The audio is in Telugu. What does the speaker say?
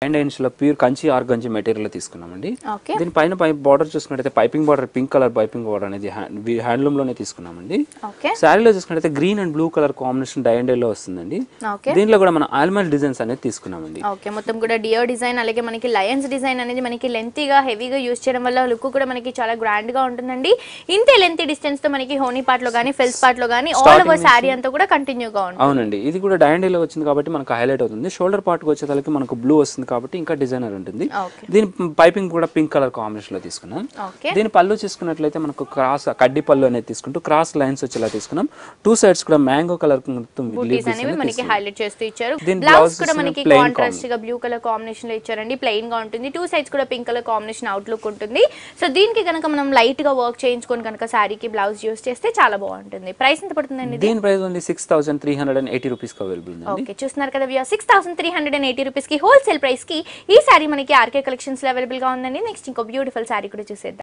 అండ్ ఇంచుల ప్యూర్ కంచి ఆర్గంజి మెటీరియల్ తీసుకున్నామండి ఓకే దీని పైన పై బార్డర్ చూసుకున్నట్టయితే piping border pink colour piping border అనేది హ్యాండ్లూమ్ లోనే తీసుకున్నామండి ఓకే శారీలో చూసుకున్నట్టయితే green and blue colour combination dye and లో వస్తుందండి ఓకే దీనిలో కూడా మనం ఆల్మల్ డిజైన్స్ అనేది తీసుకున్నామండి ఓకే మొత్తం కూడా డియో డిజైన్ అలాగే మనకి లయన్స్ డిజైన్ అనేది మనకి లెంతీగా హెవీగా యూజ్ చేయడం వల్ల లుక్ కూడా మనకి చాలా గ్రాండ్ గా ఉంటుందండి ఇంతే లెంతీ డిస్టెన్స్ తో మనకి హోనీ పార్ట్ లో కానీ ఫెల్స్ పార్ట్ లో కానీ ఆల్ ఓవర్ శారీ అంతా కూడా కంటిన్యూగా ఉంటుంది అవునండి ఇది కూడా డై అండ్ లో వచ్చింది కాబట్టి మనకు హైలైట్ అవుతుంది షోల్డర్ పార్ట్ వచ్చేసరికి మనకు బ్లూ వస్తుంది కాబట్టి ఇంకా డిజైనర్ ఉంటుంది ఓకే దీని పైపింగ్ కూడా పింక్ కలర్ కాంబినేషన్ లో తీసుకున్నాం ఓకే దీని పళ్ళు చూసుకున్నట్లయితే మనకు క్రాస్ కడ్డీ పళ్ళు అనేది తీసుకుంటూ క్రాస్ లైన్స్ వచ్చేలా తీసుకున్నాం టూ సైడ్స్ కూడా మ్యాంగో కలర్ బూటీస్ అనేవి మనకి హైలైట్ చేస్తూ ఇచ్చారు దీని బ్లౌజ్ blouse కూడా is మనకి plain కాంట్రాస్ట్ గా బ్లూ కలర్ కాంబినేషన్ లో ఇచ్చారండి ప్లెయిన్ గా ఉంటుంది టూ సైడ్స్ కూడా pink colour combination outlook ఉంటుంది సో దీనికి కనుక మనం లైట్ గా వర్క్ చేయించుకొని కనుక శారీకి బ్లౌజ్ యూస్ చేస్తే చాలా బాగుంటుంది ప్రైస్ ఎంత పడుతుందండి ఇది దీని ప్రైస్ ఉంది six thousand three hundred and eighty rupees available ఉందండి ఓకే చూస్తున్నారు కదా views six thousand three hundred and eighty rupees కి హోల్సేల్ ప్రైస్ కి ఈ శారీ మనకి ఆర్కే కలెక్షన్స్ లో అవైలబుల్ గా ఉందండి నెక్స్ట్ ఇంకో బ్యూటిఫుల్ శారీ కూడా చూసేద్దాం